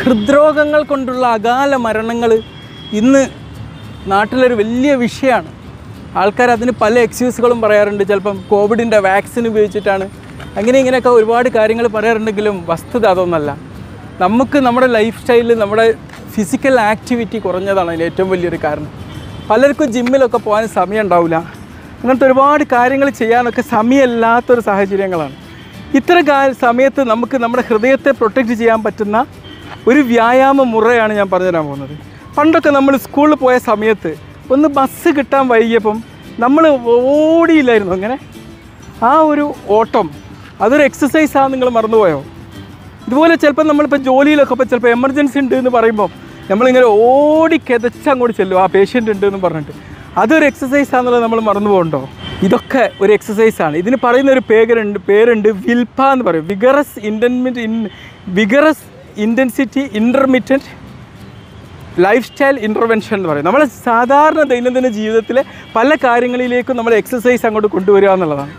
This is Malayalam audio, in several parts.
ഹൃദ്രോഗങ്ങൾ കൊണ്ടുള്ള അകാല മരണങ്ങൾ ഇന്ന് നാട്ടിലൊരു വലിയ വിഷയമാണ് ആൾക്കാർ അതിന് പല എക്സ്ക്യൂസുകളും പറയാറുണ്ട് ചിലപ്പം കോവിഡിൻ്റെ വാക്സിൻ ഉപയോഗിച്ചിട്ടാണ് അങ്ങനെ ഇങ്ങനെയൊക്കെ ഒരുപാട് കാര്യങ്ങൾ പറയാറുണ്ടെങ്കിലും വസ്തുത അതൊന്നല്ല നമുക്ക് നമ്മുടെ ലൈഫ് സ്റ്റൈലിൽ നമ്മുടെ ഫിസിക്കൽ ആക്ടിവിറ്റി കുറഞ്ഞതാണ് അതിന് ഏറ്റവും വലിയൊരു കാരണം പലർക്കും ജിമ്മിലൊക്കെ പോകാൻ സമയം ഉണ്ടാവില്ല അങ്ങനത്തെ ഒരുപാട് കാര്യങ്ങൾ ചെയ്യാനൊക്കെ സമയമില്ലാത്തൊരു സാഹചര്യങ്ങളാണ് ഇത്തരം കാ സമയത്ത് നമുക്ക് നമ്മുടെ ഹൃദയത്തെ പ്രൊട്ടക്റ്റ് ചെയ്യാൻ പറ്റുന്ന ഒരു വ്യായാമ മുറയാണ് ഞാൻ പറഞ്ഞു തരാൻ പോകുന്നത് പണ്ടൊക്കെ നമ്മൾ സ്കൂളിൽ പോയ സമയത്ത് ഒന്ന് ബസ് കിട്ടാൻ വൈകിയപ്പം നമ്മൾ ഓടിയില്ലായിരുന്നു അങ്ങനെ ആ ഒരു ഓട്ടം അതൊരു എക്സസൈസ് ആണ് നിങ്ങൾ മറന്നുപോയോ ഇതുപോലെ ചിലപ്പോൾ നമ്മളിപ്പോൾ ജോലിയിലൊക്കെ ഇപ്പോൾ ചിലപ്പോൾ എമർജൻസി ഉണ്ട് എന്ന് പറയുമ്പോൾ നമ്മളിങ്ങനെ ഓടി കിതച്ച് അങ്ങോട്ട് ചെല്ലും ആ പേഷ്യൻ്റ് ഉണ്ട് എന്ന് പറഞ്ഞിട്ട് അതൊരു എക്സസൈസ് ആണെന്നുള്ളത് നമ്മൾ മറന്നു പോകുന്നുണ്ടോ ഇതൊക്കെ ഒരു എക്സസൈസ് ആണ് ഇതിന് പറയുന്ന ഒരു പേരുണ്ട് പേരുണ്ട് വിൽപ്പ എന്ന് പറയും vigorous intermittent in vigorous intensity intermittent lifestyle intervention എന്ന് പറയും നമ്മൾ സാധാരണ ദൈനംദിന ജീവിതത്തിലെ പല കാര്യങ്ങളിലേക്കും നമ്മൾ എക്സസൈസ് അങ്ങോട്ട് കൊണ്ടുവരിക എന്നുള്ളതാണ്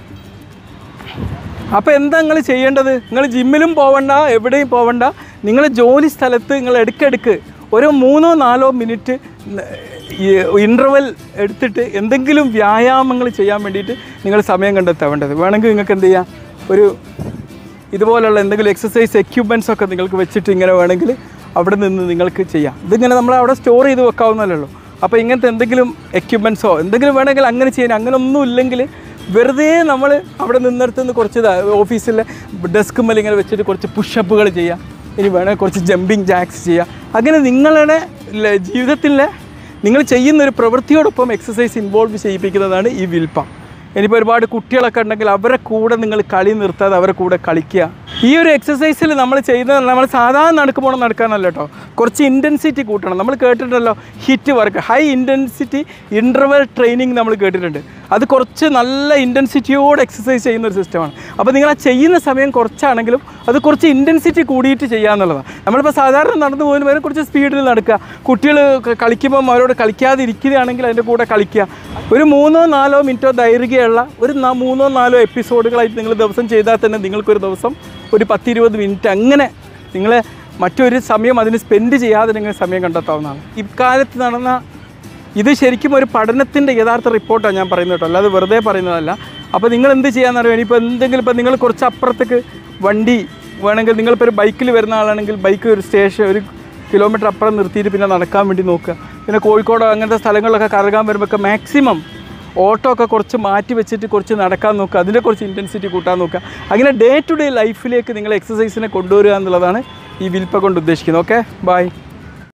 അപ്പോൾ എന്താ നിങ്ങൾ ചെയ്യേണ്ടത് നിങ്ങൾ ജിമ്മിലും പോവണ്ട എവിടെയും പോവണ്ട നിങ്ങൾ ജോലി സ്ഥലത്ത് നിങ്ങൾ ഇടയ്ക്കിടയ്ക്ക് ഒരു മൂന്നോ നാലോ മിനിറ്റ് ഇൻ്റർവെൽ എടുത്തിട്ട് എന്തെങ്കിലും വ്യായാമങ്ങൾ ചെയ്യാൻ വേണ്ടിയിട്ട് നിങ്ങൾ സമയം കണ്ടെത്താൻ വേണ്ടത് വേണമെങ്കിൽ നിങ്ങൾക്ക് എന്ത് ചെയ്യാം ഒരു ഇതുപോലുള്ള എന്തെങ്കിലും എക്സസൈസ് എക്യുപ്മെൻറ്റ്സ് ഒക്കെ നിങ്ങൾക്ക് വെച്ചിട്ട് ഇങ്ങനെ വേണമെങ്കിൽ അവിടെ നിന്ന് നിങ്ങൾക്ക് ചെയ്യാം ഇതിങ്ങനെ നമ്മൾ അവിടെ സ്റ്റോർ ചെയ്ത് വെക്കാവുന്നതല്ലോ അപ്പോൾ ഇങ്ങനത്തെ എന്തെങ്കിലും എക്യുപ്മെൻറ്റ്സോ എന്തെങ്കിലും വേണമെങ്കിൽ അങ്ങനെ ചെയ്യാൻ അങ്ങനെ ഒന്നും ഇല്ലെങ്കിൽ വെറുതെ നമ്മൾ അവിടെ നിന്നിടത്ത് നിന്ന് കുറച്ച് ഓഫീസിലെ ഡെസ്ക് മേലെ ഇങ്ങനെ വെച്ചിട്ട് കുറച്ച് പുഷപ്പുകൾ ചെയ്യാം ഇനി വേണമെങ്കിൽ കുറച്ച് ജമ്പിങ് ജാക്സ് ചെയ്യാം അങ്ങനെ നിങ്ങളുടെ ല- ജീവിതത്തിലെ നിങ്ങൾ ചെയ്യുന്ന ഒരു പ്രവൃത്തിയോടൊപ്പം എക്സസൈസ് ഇൻവോൾവ് ചെയ്യിപ്പിക്കുന്നതാണ് ഈ വിൽപ്പ ഇനിയിപ്പോൾ ഒരുപാട് കുട്ടികളൊക്കെ ഉണ്ടെങ്കിൽ അവരെ കൂടെ നിങ്ങൾ കളി നിർത്താതെ അവരെ കൂടെ കളിക്കുക ഈ ഒരു എക്സസൈസിൽ നമ്മൾ ചെയ്യുന്നത് നമ്മൾ സാധാരണ നടക്കുമ്പോൾ നടക്കാനല്ല കേട്ടോ കുറച്ച് ഇൻറ്റൻസിറ്റി കൂട്ടണം നമ്മൾ കേട്ടിട്ടുണ്ടല്ലോ HIIT work high intensity interval training നമ്മൾ കേട്ടിട്ടുണ്ട് അത് കുറച്ച് നല്ല ഇൻറ്റൻസിറ്റിയോട് എക്സസൈസ് ചെയ്യുന്ന ഒരു സിസ്റ്റമാണ് അപ്പോൾ നിങ്ങൾ ആ ചെയ്യുന്ന സമയം കുറച്ചാണെങ്കിലും അത് കുറച്ച് ഇൻറ്റൻസിറ്റി കൂടിയിട്ട് ചെയ്യുക എന്നുള്ളതാണ് നമ്മളിപ്പോൾ സാധാരണ നടന്നു പോകുന്ന വരെ കുറച്ച് സ്പീഡിൽ നടക്കുക കുട്ടികൾ കളിക്കുമ്പം അവരോട് കളിക്കാതിരിക്കുകയാണെങ്കിൽ അതിൻ്റെ കൂടെ കളിക്കുക ഒരു മൂന്നോ നാലോ മിനിറ്റോ ദൈർഘ്യമുള്ള ഒരു ന- മൂന്നോ നാലോ എപ്പിസോഡുകളായിട്ട് നിങ്ങൾ ദിവസം ചെയ്താൽ തന്നെ നിങ്ങൾക്കൊരു ദിവസം ഒരു പത്തിരുപത് മിനിറ്റ് അങ്ങനെ നിങ്ങൾ മറ്റൊരു സമയം അതിന് സ്പെൻഡ് ചെയ്യാതെ നിങ്ങൾ സമയം കണ്ടെത്താവുന്നതാണ് ഇക്കാലത്ത് നടന്ന ഇത് ശരിക്കും ഒരു പഠനത്തിൻ്റെ യഥാർത്ഥ റിപ്പോർട്ടാണ് ഞാൻ പറയുന്നത് കേട്ടോ അല്ലാതെ വെറുതെ പറയുന്നതല്ല അപ്പോൾ നിങ്ങൾ എന്ത് ചെയ്യാന്നറിയാം ഇനിയിപ്പോൾ എന്തെങ്കിലും ഇപ്പോൾ നിങ്ങൾ കുറച്ച് അപ്പുറത്തേക്ക് വണ്ടി വേണമെങ്കിൽ നിങ്ങളിപ്പോൾ ഒരു ബൈക്കിൽ വരുന്ന ആളാണെങ്കിൽ ബൈക്ക് ഒരു സ്റ്റേഷൻ ഒരു കിലോമീറ്റർ അപ്പുറം നിർത്തിയിട്ട് പിന്നെ നടക്കാൻ വേണ്ടി നോക്കുക പിന്നെ കോഴിക്കോടോ അങ്ങനത്തെ സ്ഥലങ്ങളിലൊക്കെ കറങ്ങാൻ വരുമ്പോൾ മാക്സിമം ഓട്ടോ ഒക്കെ കുറച്ച് മാറ്റി വെച്ചിട്ട് കുറച്ച് നടക്കാൻ നോക്കുക അതിൻ്റെ കുറച്ച് ഇൻറ്റൻസിറ്റി കൂട്ടാൻ നോക്കുക അങ്ങനെ ഡേ ടു ഡേ ലൈഫിലേക്ക് നിങ്ങൾ എക്സസൈസിനെ കൊണ്ടുവരിക എന്നുള്ളതാണ് ഈ വിൽപ്പ കൊണ്ട് ഉദ്ദേശിക്കുന്നത് ഓക്കെ ബൈ